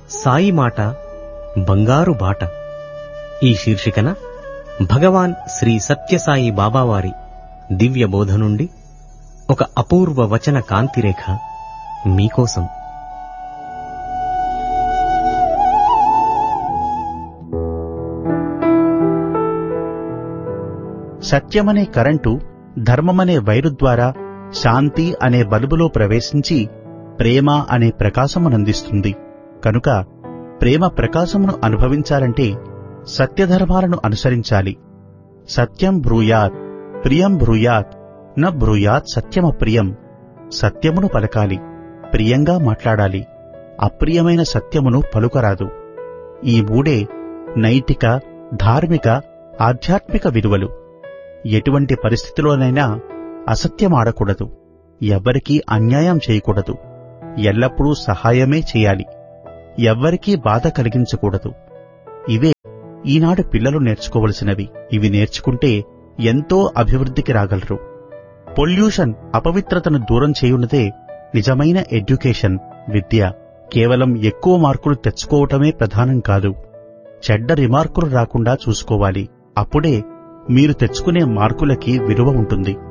సాయి మాట బంగారు బాట ఈ శీర్షికన భగవాన్ శ్రీ సత్యసాయి బాబావారి దివ్య బోధ నుండి ఒక అపూర్వ వచన కాంతిరేఖ మీకోసం సత్యమనే కరెంటు ధర్మమనే వైరు ద్వారా శాంతి అనే బల్బులో ప్రవేశించి ప్రేమ అనే ప్రకాశమునందిస్తుంది కనుక ప్రేమ ప్రకాశమును అనుభవించాలంటే సత్యధర్మాలను అనుసరించాలి సత్యం బ్రూయాత్ ప్రియం బ్రూయాత్ న బ్రూయాత్ సత్యమప్రియం సత్యమును పలకాలి ప్రియంగా మాట్లాడాలి అప్రియమైన సత్యమును పలుకరాదు ఈ మూడే నైతిక ధార్మిక ఆధ్యాత్మిక విలువలు ఎటువంటి పరిస్థితిలోనైనా అసత్యమాడకూడదు ఎవ్వరికీ అన్యాయం చేయకూడదు ఎల్లప్పుడూ సహాయమే చేయాలి ఎవ్వరికీ బాధ కలిగించకూడదు ఇవే ఈనాడు పిల్లలు నేర్చుకోవలసినవి ఇవి నేర్చుకుంటే ఎంతో అభివృద్ధికి రాగలరు పొల్యూషన్ అపవిత్రతను దూరం చేయున్నదే నిజమైన ఎడ్యుకేషన్ విద్య కేవలం ఎక్కువ మార్కులు తెచ్చుకోవటమే ప్రధానం కాదు చెడ్డ రిమార్కులు రాకుండా చూసుకోవాలి అప్పుడే మీరు తెచ్చుకునే మార్కులకి విలువ ఉంటుంది